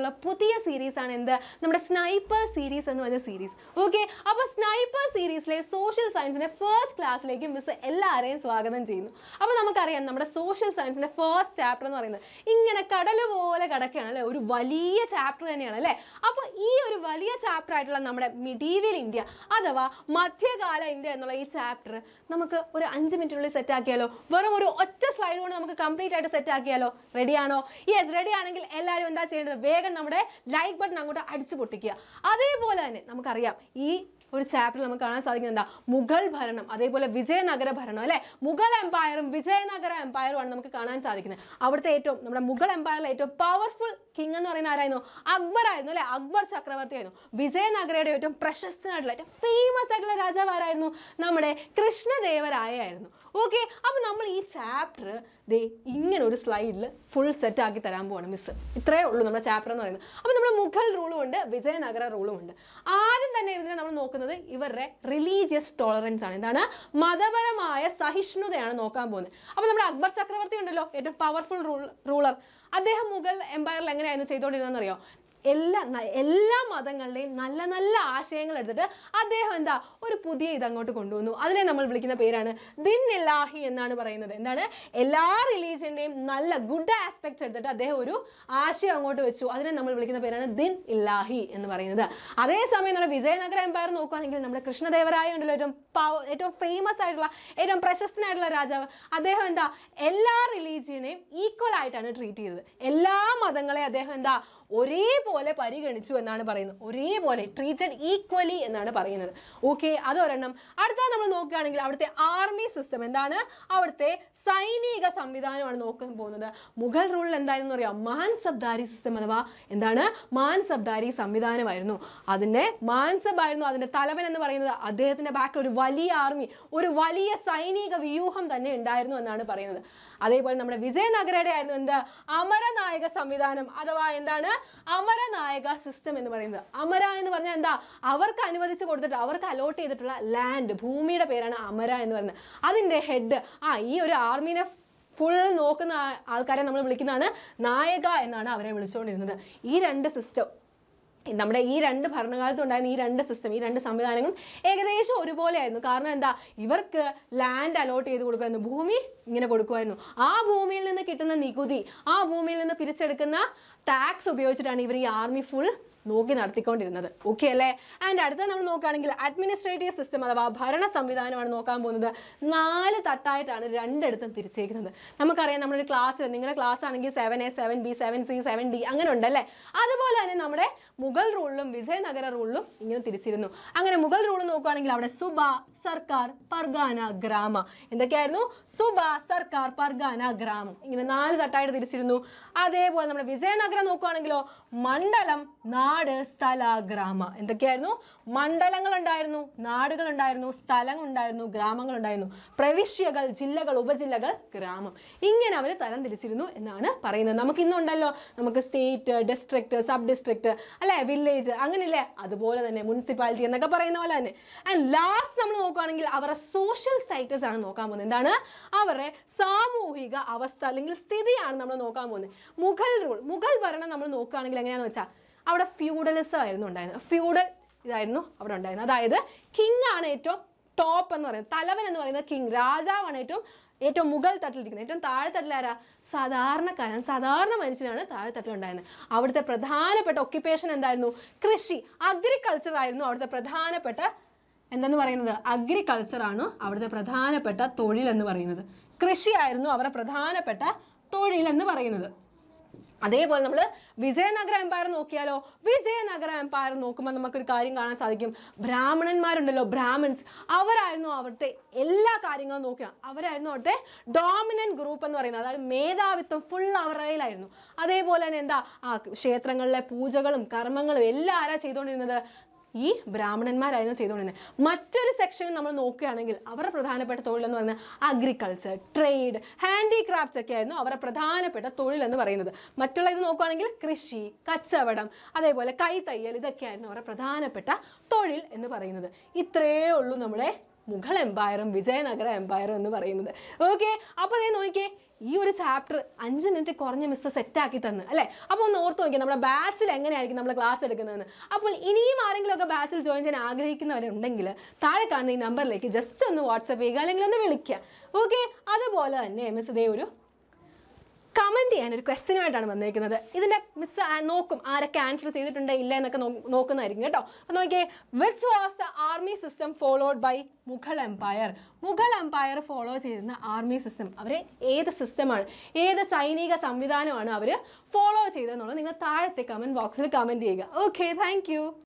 ആയിട്ടുള്ള പുതിയ സീരീസ് ആണ് എന്ത് നമ്മുടെ സ്നൈപ്പർ സീരീസ് എന്ന് പറഞ്ഞ സീരീസ് ഓക്കെ അപ്പോൾ സ്നൈപ്പർ സീരീസിലെ സോഷ്യൽ സയൻസിന്റെ ഫസ്റ്റ് ക്ലാസ്സിലേക്ക് മിസ് എല്ലാവരെയും സ്വാഗതം ചെയ്യുന്നു അപ്പോൾ നമുക്കറിയാം നമ്മുടെ സോഷ്യൽ സയൻസിന്റെ ഫസ്റ്റ് ചാപ്റ്റർ എന്ന് പറയുന്നത് ഇങ്ങനെ കടൽ പോലെ കിടക്കുകയാണ് അല്ലേ ഒരു വലിയ ചാപ്റ്റർ തന്നെയാണ് അല്ലേ അപ്പോൾ ഈ ഒരു വലിയ ചാപ്റ്റർ ആയിട്ടുള്ള നമ്മുടെ മിഡീവിയൽ ഇന്ത്യ അഥവാ മധ്യകാല ഇന്ത്യ എന്നുള്ള ഈ ചാപ്റ്റർ നമുക്ക് ഒരു അഞ്ച് മിനിറ്റിനുള്ളിൽ സെറ്റ് ആക്കിയാലോ വെറും ഒരു ഒറ്റ സ്ലൈഡ് കൊണ്ട് നമുക്ക് കംപ്ലീറ്റ് ആയിട്ട് സെറ്റ് ആക്കിയാലോ റെഡിയാണോ യെസ് റെഡി ആണെങ്കിൽ എല്ലാവരും എന്താ ചെയ്യേണ്ടത് വേഗം നമ്മുടെ ലൈക്ക് ബട്ടൺ അങ്ങോട്ട് അടിച്ചു പൊട്ടിക്കുക അതേപോലെ തന്നെ നമുക്കറിയാം ഈ ഒരു ചാപ്റ്ററിൽ നമുക്ക് കാണാൻ സാധിക്കുന്നത് എന്താ മുഗൾ ഭരണം അതേപോലെ വിജയനഗര ഭരണം അല്ലെ മുഗൾ എംപയറും വിജയനഗര എംപയറും ആണ് നമുക്ക് കാണാൻ സാധിക്കുന്നത് അവിടുത്തെ ഏറ്റവും നമ്മുടെ മുഗൾ എംപയറിലെ ഏറ്റവും പവർഫുൾ കിങ് എന്ന് പറയുന്ന ആരായിരുന്നു അക്ബർ ആയിരുന്നു അല്ലെ അക്ബർ ചക്രവർത്തി ആയിരുന്നു വിജയനഗരയുടെ ഏറ്റവും പ്രശസ്തനായിട്ടുള്ള ഏറ്റവും ഫേമസ് ആയിട്ടുള്ള രാജാവ് ആരായിരുന്നു നമ്മുടെ കൃഷ്ണദേവരായ ആയിരുന്നു ഓക്കെ അപ്പൊ നമ്മൾ ഈ ചാപ്റ്റർ ദേ ഇങ്ങനെ ഒരു സ്ലൈഡിൽ ഫുൾ സെറ്റ് ആക്കി തരാൻ പോവാണ് മിസ് ഇത്രയേ ഉള്ളൂ നമ്മുടെ ചാപ്റ്റർ എന്ന് പറയുന്നത് അപ്പോൾ നമ്മുടെ മുഗൾ റൂളും ഉണ്ട് വിജയനഗര റൂളും ഉണ്ട് ആദ്യം തന്നെ ഇതിനെ നമ്മൾ നോക്കുന്നത് ഇവരുടെ റിലീജിയസ് ടോളറൻസ് ആണ് എന്താണ് മതപരമായ സഹിഷ്ണുതയാണ് നോക്കാൻ പോകുന്നത് അപ്പോൾ നമ്മുടെ അക്ബർ ചക്രവർത്തി ഉണ്ടല്ലോ ഏറ്റവും പവർഫുൾ റൂൾ റൂളർ അദ്ദേഹം മുഗൾ എംപയറിൽ എങ്ങനെയായിരുന്നു ചെയ്തുകൊണ്ടിരുന്നതെന്ന് അറിയോ എല്ലാ ന- എല്ലാ മതങ്ങളുടെയും നല്ല നല്ല ആശയങ്ങൾ എടുത്തിട്ട് അദ്ദേഹം എന്താ ഒരു പുതിയ ഇത് അങ്ങോട്ട് കൊണ്ടുവന്നു അതിനെ നമ്മൾ വിളിക്കുന്ന പേരാണ് ദിൻ ഇലാഹി എന്നാണ് പറയുന്നത് എന്താണ് എല്ലാ റിലീജിയന്റെയും നല്ല ഗുഡ് ആസ്പെക്ട്സ് എടുത്തിട്ട് അദ്ദേഹം ഒരു ആശയം അങ്ങോട്ട് വെച്ചു അതിനെ നമ്മൾ വിളിക്കുന്ന പേരാണ് ദിൻ ഇല്ലാഹി എന്ന് പറയുന്നത് അതേസമയം നമ്മുടെ വിജയനഗര എംപയർ നോക്കുകയാണെങ്കിൽ നമ്മുടെ കൃഷ്ണദേവരായ ഉണ്ടല്ലോ ഏറ്റവും പവ- ഏറ്റവും ഫേമസ് ആയിട്ടുള്ള ഏറ്റവും പ്രശസ്തനായിട്ടുള്ള രാജാവ് അദ്ദേഹം എന്താ എല്ലാ റിലീജിയനെയും ഈക്വൽ ആയിട്ടാണ് ട്രീറ്റ് ചെയ്തത് എല്ലാ മതങ്ങളെ അദ്ദേഹം എന്താ ഒരേപോലെ പരിഗണിച്ചു എന്നാണ് പറയുന്നത് ഒരേപോലെ ട്രീറ്റഡ് ഈക്വലി എന്നാണ് പറയുന്നത് ഓക്കെ അതൊരെണ്ണം അടുത്ത നമ്മൾ നോക്കുകയാണെങ്കിൽ അവിടുത്തെ ആർമി സിസ്റ്റം എന്താണ് അവിടുത്തെ സൈനിക സംവിധാനമാണ് നോക്കാൻ പോകുന്നത് മുഗൾ റൂളിൽ എന്തായിരുന്നു അറിയാം മാൻസബ്ദാരി സിസ്റ്റം അഥവാ എന്താണ് മാൻസബ്ദാരി സംവിധാനമായിരുന്നു അതിൻ്റെ മാൻസബ് ആയിരുന്നു അതിൻ്റെ തലവൻ എന്ന് പറയുന്നത് അദ്ദേഹത്തിൻ്റെ ബാക്കിൽ ഒരു വലിയ ആർമി ഒരു വലിയ സൈനിക വ്യൂഹം തന്നെ ഉണ്ടായിരുന്നു എന്നാണ് പറയുന്നത് അതേപോലെ നമ്മുടെ വിജയനഗരയുടെ ആയിരുന്നു എന്ത് അമരനായക സംവിധാനം അഥവാ എന്താണ് അമരനായക സിസ്റ്റം എന്ന് പറയുന്നത് അമര എന്ന് പറഞ്ഞാൽ എന്താ അവർക്ക് അനുവദിച്ച് കൊടുത്തിട്ട് അവർക്ക് അലോട്ട് ചെയ്തിട്ടുള്ള ലാൻഡ് ഭൂമിയുടെ പേരാണ് അമര എന്ന് പറയുന്നത് അതിൻ്റെ ഹെഡ് ആ ഈ ഒരു ആർമീനെ ഫുൾ നോക്കുന്ന ആ- ആൾക്കാരെ നമ്മൾ വിളിക്കുന്നതാണ് നായക എന്നാണ് അവരെ വിളിച്ചുകൊണ്ടിരുന്നത് ഈ രണ്ട് സിസ്റ്റം നമ്മുടെ ഈ രണ്ട് ഭരണകാലത്തും ഉണ്ടായിരുന്ന ഈ രണ്ട് സിസ്റ്റം ഈ രണ്ട് സംവിധാനങ്ങളും ഏകദേശം ഒരുപോലെയായിരുന്നു കാരണം എന്താ ഇവർക്ക് ലാൻഡ് അലോട്ട് ചെയ്ത് കൊടുക്കുമായിരുന്നു ഭൂമി ഇങ്ങനെ കൊടുക്കുമായിരുന്നു ആ ഭൂമിയിൽ നിന്ന് കിട്ടുന്ന നികുതി ആ ഭൂമിയിൽ നിന്ന് പിരിച്ചെടുക്കുന്ന ടാക്സ് ഉപയോഗിച്ചിട്ടാണ് ഇവർ ഈ ആർമി ഫുൾ നോക്കി നടത്തിക്കൊണ്ടിരുന്നത് ഓക്കെ അല്ലേ ആൻഡ് അടുത്ത നമ്മൾ നോക്കുകയാണെങ്കിൽ അഡ്മിനിസ്ട്രേറ്റീവ് സിസ്റ്റം അഥവാ ഭരണ സംവിധാനമാണ് നോക്കാൻ പോകുന്നത് നാല് തട്ടായിട്ടാണ് രണ്ടിടത്തും തിരിച്ചേക്കുന്നത് നമുക്കറിയാം നമ്മുടെ ഒരു ക്ലാസ് നിങ്ങളുടെ ക്ലാസ് ആണെങ്കിൽ seven A seven B seven C seven D അങ്ങനെ ഉണ്ടല്ലേ അതുപോലെ തന്നെ നമ്മുടെ മുഗൾ റൂളിലും വിജയനഗര റൂളിലും ഇങ്ങനെ തിരിച്ചിരുന്നു അങ്ങനെ മുഗൾ റൂൾ നോക്കുകയാണെങ്കിൽ അവിടെ സുബ സർക്കാർ പർഗാന ഗ്രാമ എന്തൊക്കെയായിരുന്നു സുബ സർക്കാർ പർഗാന ഗ്രാമം ഇങ്ങനെ നാല് തട്ടായിട്ട് തിരിച്ചിരുന്നു അതേപോലെ നമ്മുടെ വിജയനഗരം നോക്കുകയാണെങ്കിലോ മണ്ഡലം നാട് സ്ഥല ഗ്രാമ എന്തൊക്കെയായിരുന്നു മണ്ഡലങ്ങൾ ഉണ്ടായിരുന്നു നാടുകൾ ഉണ്ടായിരുന്നു സ്ഥലങ്ങൾ ഉണ്ടായിരുന്നു ഗ്രാമങ്ങൾ ഉണ്ടായിരുന്നു പ്രവിശ്യകൾ ജില്ലകൾ ഉപജില്ലകൾ ഗ്രാമം ഇങ്ങനെ അവർ തരം തിരിച്ചിരുന്നു എന്നാണ് പറയുന്നത് നമുക്ക് ഇന്നുണ്ടല്ലോ നമുക്ക് സ്റ്റേറ്റ് ഡിസ്ട്രിക്ട് സബ് ഡിസ്ട്രിക്ട് അല്ലെ വില്ലേജ് അങ്ങനെയല്ലേ അതുപോലെ തന്നെ മുനിസിപ്പാലിറ്റി എന്നൊക്കെ പറയുന്ന പോലെ തന്നെ ആൻഡ് ലാസ്റ്റ് നമ്മൾ നോക്കുകയാണെങ്കിൽ അവരുടെ സോഷ്യൽ സൈറ്റസ് ആണ് നോക്കാൻ പോകുന്നത് എന്താണ് അവരുടെ സാമൂഹിക അവസ്ഥ അല്ലെങ്കിൽ സ്ഥിതിയാണ് നമ്മൾ നോക്കാൻ പോകുന്നത് മുഗൾ റൂൾ മുഗൾ ഭരണം നമ്മൾ നോക്കുകയാണെങ്കിൽ എങ്ങനെയാണെന്ന് വെച്ചാൽ അവിടെ ഫ്യൂഡലിസം ആയിരുന്നു ഉണ്ടായിരുന്നത് ഫ്യൂഡൽ ഇതായിരുന്നു അവിടെ ഉണ്ടായിരുന്നത് അതായത് കിങ് ആണ് ഏറ്റവും ടോപ്പ് എന്ന് പറയുന്നത് തലവൻ എന്ന് പറയുന്നത് കിങ് രാജാവാണ് ഏറ്റവും ഏറ്റവും മുകൾ തട്ടിലിരിക്കുന്നത് ഏറ്റവും താഴെ തട്ടിലാരാ സാധാരണക്കാരൻ സാധാരണ മനുഷ്യനാണ് താഴെ തട്ടിലുണ്ടായിരുന്നത് അവിടുത്തെ പ്രധാനപ്പെട്ട ഒക്യുപ്പേഷൻ എന്തായിരുന്നു കൃഷി അഗ്രികൾച്ചർ ആയിരുന്നു അവിടുത്തെ പ്രധാനപ്പെട്ട എന്തെന്ന് പറയുന്നത് അഗ്രികൾച്ചർ ആണ് അവിടുത്തെ പ്രധാനപ്പെട്ട തൊഴിൽ എന്ന് പറയുന്നത് കൃഷിയായിരുന്നു അവരുടെ പ്രധാനപ്പെട്ട തൊഴിൽ എന്ന് പറയുന്നത് അതേപോലെ നമ്മൾ വിജയനഗര എംപയർ നോക്കിയാലോ വിജയനഗര എംപയർ നോക്കുമ്പോൾ നമുക്കൊരു കാര്യം കാണാൻ സാധിക്കും ബ്രാഹ്മണന്മാരുണ്ടല്ലോ ബ്രാഹ്മിൻസ് അവരായിരുന്നു അവിടുത്തെ എല്ലാ കാര്യങ്ങളും നോക്കുക അവരായിരുന്നു അവിടുത്തെ ഡോമിനന്റ് ഗ്രൂപ്പ് എന്ന് പറയുന്നത് അതായത് മേധാവിത്വം ഫുൾ അവരുടെ കയ്യിലായിരുന്നു അതേപോലെ തന്നെ എന്താ ആ ക്ഷേത്രങ്ങളിലെ പൂജകളും കർമ്മങ്ങളും എല്ലാം ആരാ ചെയ്തുകൊണ്ടിരുന്നത് ഈ ബ്രാഹ്മണന്മാരായിരുന്നു ചെയ്തുകൊണ്ടിരുന്നത് മറ്റൊരു സെക്ഷൻ നമ്മൾ നോക്കുകയാണെങ്കിൽ അവരുടെ പ്രധാനപ്പെട്ട തൊഴിൽ എന്ന് പറയുന്നത് അഗ്രികൾച്ചർ ട്രേഡ് ഹാൻഡിക്രാഫ്റ്റ്സ് ഒക്കെ ആയിരുന്നു അവരുടെ പ്രധാനപ്പെട്ട തൊഴിൽ എന്ന് പറയുന്നത് മറ്റുള്ള ഇത് നോക്കുകയാണെങ്കിൽ കൃഷി കച്ചവടം അതേപോലെ കൈത്തയ്യൽ ഇതൊക്കെയായിരുന്നു അവരുടെ പ്രധാനപ്പെട്ട തൊഴിൽ എന്ന് പറയുന്നത് ഇത്രയേ ഉള്ളൂ നമ്മുടെ മുഗൾ എംപയറും വിജയനഗര എംപയറും എന്ന് പറയുന്നത് ഓക്കെ അപ്പോൾ അതേ നോക്കിയേ ഈ ഒരു ചാപ്റ്റർ അഞ്ച് മിനിറ്റ് കുറഞ്ഞ മിസ് സെറ്റാക്കി തന്ന് അല്ലേ അപ്പോൾ ഒന്ന് ഓർത്ത് നോക്കിയാൽ നമ്മുടെ ബാച്ചിൽ എങ്ങനെയായിരിക്കും നമ്മൾ ക്ലാസ് എടുക്കുന്നതെന്ന് അപ്പോൾ ഇനിയും ആരെങ്കിലും ഒക്കെ ബാച്ചിൽ ജോയിൻ ചെയ്യാൻ ആഗ്രഹിക്കുന്നവരുണ്ടെങ്കിൽ താഴെ കാണുന്ന ഈ നമ്പറിലേക്ക് ജസ്റ്റ് ഒന്ന് വാട്സപ്പ് ചെയ്യുക അല്ലെങ്കിൽ ഒന്ന് വിളിക്കുക ഓക്കെ അതുപോലെ തന്നെ മിസ് ഇതേ ഒരു കമൻറ്റ് ചെയ്യാൻ ഒരു ക്വസ്റ്റ്യനുമായിട്ടാണ് വന്നേക്കുന്നത് ഇതിൻ്റെ മിസ് നോക്കും ആരൊക്കെ ആൻസർ ചെയ്തിട്ടുണ്ട് ഇല്ല എന്നൊക്കെ നോ- നോക്കുന്നതായിരിക്കും കേട്ടോ അപ്പോൾ നോക്കിയേ which was the army system followed by Mughal empire Mughal empire follow ചെയ്യുന്ന ആർമി സിസ്റ്റം അവർ ഏത് സിസ്റ്റമാണ് ഏത് സൈനിക സംവിധാനമാണ് അവർ ഫോളോ ചെയ്തതെന്നുള്ളത് നിങ്ങൾ താഴത്തെ കമൻറ്റ് ബോക്സിൽ കമൻറ്റ് ചെയ്യുക ഓക്കെ താങ്ക്